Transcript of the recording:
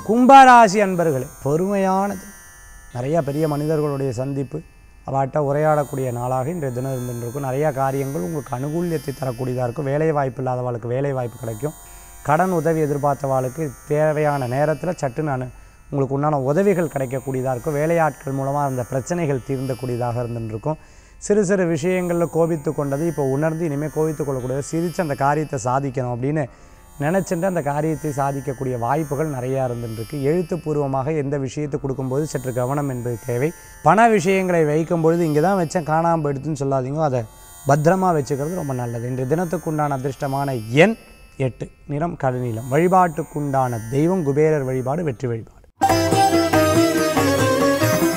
கும்பராசி அன்பர்களே பொறுமையானது நிறைய பெரிய மனிதர்களுடைய சந்திப்பு அவாட்ட உரையாடக்கூடிய நாளாக இன்றைய தினம் இருந்துருக்கும் நிறைய காரியங்கள் உங்களுக்கு அனுகூல்யத்தை தரக்கூடியதாக இருக்கும் வேலை வாய்ப்பு இல்லாதவாளுக்கு வேலை வாய்ப்பு கிடைக்கும் கடன் உதவி எதிர்பார்த்தவாளுக்கு தேவையான நேரத்தில் சட்டுன்னு அனு உங்களுக்கு உண்டான உதவிகள் கிடைக்கக்கூடியதாக இருக்கும் வேலையாட்கள் மூலமாக அந்த பிரச்சனைகள் தீர்ந்தக்கூடியதாக இருந்துருக்கும் சிறு சிறு விஷயங்களில் கோபித்து கொண்டது இப்போ உணர்ந்து இனிமேல் கோபித்து கொள்ளக்கூடியது சிரித்து அந்த காரியத்தை சாதிக்கணும் அப்படின்னு நினச்சிட்டு அந்த காரியத்தை சாதிக்கக்கூடிய வாய்ப்புகள் நிறையா இருந்துருக்கு எழுத்துப்பூர்வமாக எந்த விஷயத்தை கொடுக்கும்போது சற்று கவனம் என்பது தேவை பண விஷயங்களை வைக்கும் பொழுது இங்கே தான் வச்சேன் காணாமல் போயிடுதுன்னு சொல்லாதீங்க அதை பத்திரமா வச்சுக்கிறது ரொம்ப நல்லது இன்றைய தினத்துக்குண்டான அதிர்ஷ்டமான எண் எட்டு நிறம் கருநீலம் வழிபாட்டுக்குண்டான தெய்வம் குபேரர் வழிபாடு வெற்றி வழிபாடு